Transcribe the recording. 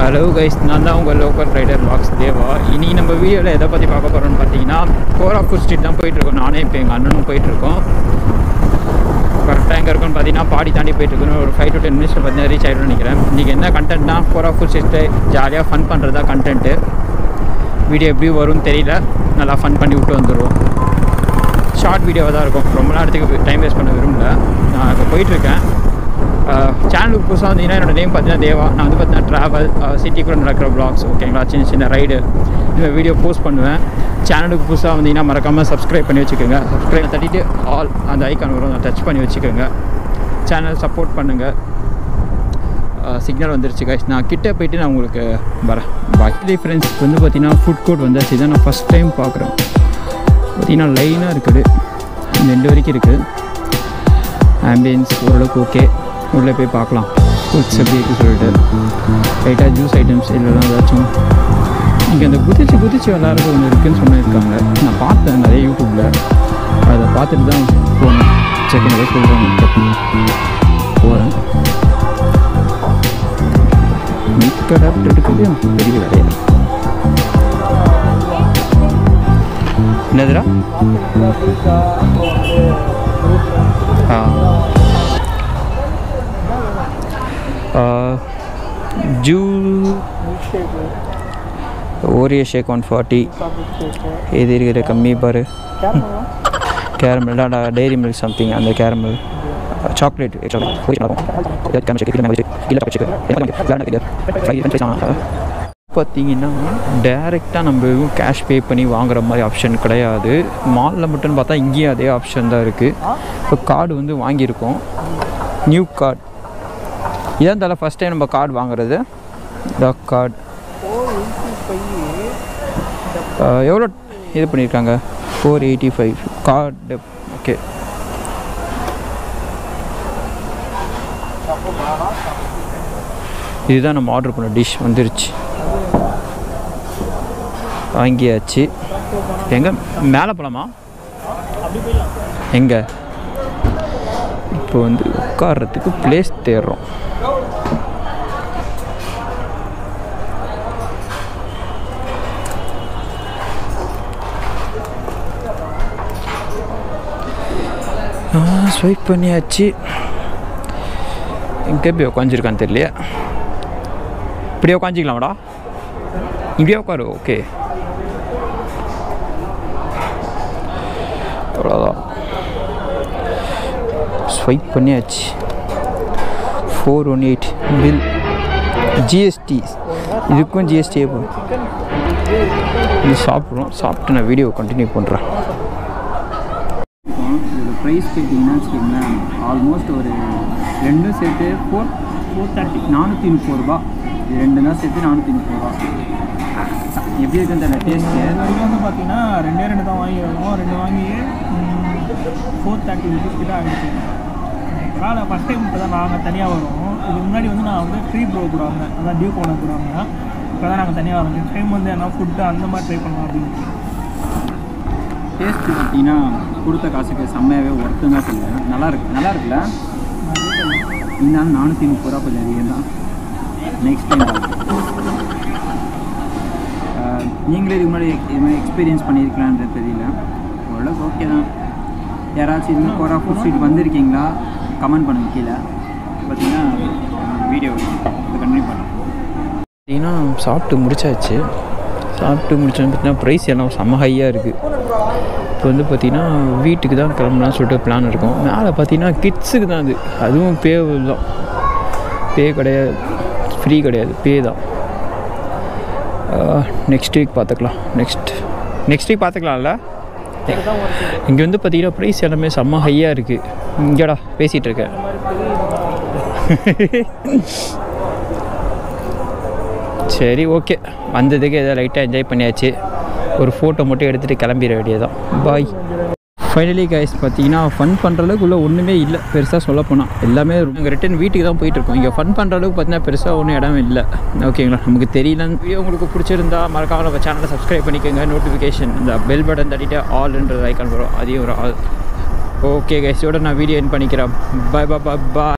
hello guys நான் தான் உங்கள் லோக்கல் ரைடர் பாக்ஸ் தேவா இனி நம்ம வீடியோவில் எதை பற்றி பார்க்க போகிறோம்னு பார்த்தீங்கன்னா கோராப்பூர் ஸ்ட்ரீட் தான் போயிட்டுருக்கோம் நானே இப்போ எங்கள் அண்ணனும் போயிட்டுருக்கோம் கரெக்டாக எங்கே இருக்குன்னு பார்த்தீங்கன்னா பாடி தாண்டி போயிட்டுருக்கோம் ஒரு ஃபைவ் டு டென் மினிட்ஸில் பார்த்தீங்கன்னா ரீச் ஆகிடும்னு நினைக்கிறேன் இன்றைக்கி என்ன கண்டென்ட்னா கோராப்பூர் ஸ்ட்ரீட்டை ஜாலியாக ஃபன் பண்ணுறது தான் கண்டென்ட்டு வீடியோ எப்படி வரும்னு தெரியல நல்லா ஃபன் பண்ணி விட்டு வந்துடுவோம் ஷார்ட் வீடியோவாக தான் இருக்கும் ரொம்ப நேரத்துக்கு டைம் வேஸ்ட் பண்ண விரும்பல நான் இப்போ போயிட்டுருக்கேன் சேனலுக்கு புதுசாக வந்தீங்கன்னா என்னோட நேம் பார்த்தீங்கன்னா தேவா நான் வந்து பார்த்தீங்கன்னா ட்ராவல் சிட்டிக்குள்ளே நடக்கிற ப்ளாக்ஸ் ஓகேங்களா சின்ன சின்ன ரைடு இந்த வீடியோ போஸ்ட் பண்ணுவேன் சேனலுக்கு புதுசாக வந்தீங்கன்னா மறக்காமல் சப்ஸ்கிரைப் பண்ணி வச்சுக்கோங்க சப்ஸ்கிரைப் தட்டிட்டு ஆல் அந்த ஐக்கான் வரும் அதை டச் பண்ணி வச்சுக்கோங்க சேனல் சப்போர்ட் பண்ணுங்கள் சிக்னல் வந்துருச்சு கைஸ் நான் கிட்டே போயிட்டு நான் உங்களுக்கு வரேன் பாய் ஃப்ரெண்ட்ஸ் வந்து பார்த்தீங்கன்னா ஃபுட் கோர்ட் வந்தாச்சு இதான் நான் ஃபஸ்ட் டைம் பார்க்குறேன் பார்த்தீங்கன்னா லைனாக இருக்குது இந்த ரெண்டு வரைக்கும் இருக்குது ஆம்பியன்ஸ் ஓரளவுக்கு ஓகே உள்ளே போய் பார்க்கலாம் ஃபுட்ஸ் எப்படி இருக்குது சொல்லிட்டு லைட்டாக ஜூஸ் ஐட்டம்ஸ் இல்லைனா ஏதாச்சும் இங்கே அந்த குதிச்சு குதிச்சு விளாட்றது ஒன்று இருக்குதுன்னு சொல்லியிருக்காங்க நான் பார்த்தேன் நிறைய யூடியூப்பில் அதை பார்த்துட்டு தான் போனேன் செகண்ட் டே சொல்கிறாங்க போகிறேன் மிக்கடாப்ட் இருக்குது பெரிய வேலையில் என்னதுடா ஆ ஜூ ஓரியோ ஷேக் ஒன் ஃபார்ட்டி இது இருக்கிற கம்மி பாரு கேரமல் டெய்ரி மில்க் சம்திங் அந்த கேரமல் சாக்லேட் பார்த்தீங்கன்னா டேரெக்டாக நம்ம எதுவும் கேஷ் பே பண்ணி வாங்குற மாதிரி ஆப்ஷன் கிடையாது மாலில் மட்டும் பார்த்தா இங்கேயும் அதே ஆப்ஷன் தான் இருக்குது இப்போ கார்டு வந்து வாங்கியிருக்கோம் நியூ கார்டு இதான் தலை ஃபஸ்ட் டைம் நம்ம கார்டு வாங்குறது டாக் கார்டு எவ்வளோ இது பண்ணியிருக்காங்க four eighty five card okay இதுதான் நம்ம ஆர்டர் பண்ண டிஷ் வந்துருச்சு வாங்கியாச்சு எங்கே மேலே போகலாமா எங்கே இப்போ வந்து உட்கார்றதுக்கு பிளேஸ் தேடுறோம் ஸ்வைப் பண்ணியாச்சு எங்கே போய் உட்காந்துருக்கான்னு தெரியலையே இப்படியே உட்காந்துக்கலாமாடா இப்படியே உட்காரு ஓகே அவ்வளோதான் ஸ்வைப் பண்ணியாச்சு four one eight bill GST இதுக்கும் ஜிஎஸ்டியே போகும் இது சாப்பிட்றோம் சாப்பிட்டு நான் வீடியோ கண்டினியூ பண்ணுறேன் இதோட ப்ரைஸ் கேட்டிங்கன்னா வச்சுக்கோங்களேன் ஆல்மோஸ்ட் ஒரு ரெண்டும் சேர்த்து ஃபோர் ஃபோர் தேர்ட்டி நானூற்றி முப்பது ரூபா இது ரெண்டு தான் சேர்த்து நானூற்றி முப்பது ரூபா எப்படி இருக்குன்னு தெரியல டேஸ்ட்டு இது வரைக்கும் வந்து பார்த்தீங்கன்னா ரெண்டே ரெண்டு தான் வாங்கியிருக்கோம் ரெண்டு வாங்கி ஃபோர் தேர்ட்டி ருபீஸ் கிட்ட ஆகிடுச்சு காலை ஃபஸ்ட் டைம் இப்போ தான் நாங்கள் தனியாக வரோம் இதுக்கு முன்னாடி வந்து நான் வந்து ஃப்ரீ ப்ரோ கூட வந்தேன் அதான் டியூ போன கூட வந்தேன் இப்போ தான் நாங்கள் தனியாக வரோம் நெக்ஸ்ட் டைம் வந்து என்ன ஃபுட்டு அந்த மாதிரி ட்ரை பண்ணலாம் அப்படின்னு டேஸ்ட்டு பார்த்தீங்கன்னா கொடுத்த காசுக்கு செம்மையாகவே ஒர்த்து தான் சொல்லுவேன் நல்லா இருக்கு நல்லா இருக்குல்ல இருந்தாலும் நானூற்றி முப்பது ரூபா கொஞ்சம் அதிகம் தான் நெக்ஸ்ட் டைம் நீங்களே இதுக்கு முன்னாடி இது மாதிரி எக்ஸ்பீரியன்ஸ் பண்ணியிருக்கலான்றது தெரியல ஓரளவுக்கு ஓகே தான் யாராச்சும் இது மாதிரி கோரா ஃபுட் ஸ்ட்ரீட் வந்திருக்கீங்களா கமெண்ட் பண்ணுங்க கீழே பார்த்தீங்கன்னா வீடியோ கண்டினியூ பண்ணலாம் பார்த்தீங்கன்னா சாப்பிட்டு முடிச்சாச்சு சாப்பிட்டு முடிச்சோன்னு பார்த்தீங்கன்னா ப்ரைஸ் எல்லாம் செம்ம ஹையாக இருக்குது இப்போ வந்து பார்த்திங்கன்னா வீட்டுக்கு தான் கிளம்பலாம்னு சொல்லிட்டு பிளான் இருக்கும் மேலே பார்த்தீங்கன்னா கிட்ஸுக்கு தான் அது அதுவும் பே தான் பே கிடையாது ஃப்ரீ கிடையாது பே தான் நெக்ஸ்ட் வீக் பார்த்துக்கலாம் நெக்ஸ்ட் நெக்ஸ்ட் வீக் பார்த்துக்கலாம்ல இங்கே வந்து பார்த்தீங்கன்னா ப்ரைஸ் எல்லாமே செம்ம ஹையாக இருக்குது இங்கேடா பேசிகிட்டு இருக்கேன் சரி ஓகே வந்ததுக்கு ஏதோ லைட்டாக என்ஜாய் பண்ணியாச்சு ஒரு ஃபோட்டோ மட்டும் எடுத்துகிட்டு கிளம்பிட வேண்டியதான் பாய் ஃபைனலி கைஸ் பார்த்தீங்கன்னா ஃபன் பண்ணுற அளவுக்கு உள்ள ஒன்றுமே இல்லை பெருசாக சொல்ல போனால் எல்லாமே இங்கே ரிட்டன் வீட்டுக்கு தான் போயிட்டுருக்கோம் இங்கே ஃபன் பண்ணுற அளவுக்கு பார்த்தீங்கன்னா பெருசாக ஒன்றும் இடம் இல்லை ஓகேங்களா நமக்கு தெரியல வீடியோ உங்களுக்கு பிடிச்சிருந்தா மறக்காம நம்ம சேனலை சப்ஸ்கிரைப் பண்ணிக்கோங்க நோட்டிஃபிகேஷன் இந்த பெல் பட்டன் தட்டிட்டு ஆல்ன்ற ஐக்கான் வரும் அதையும் ஒரு ஆல் ஓகே கைஸோட நான் வீடியோ என் பண்ணிக்கிறேன் பாய் பா பா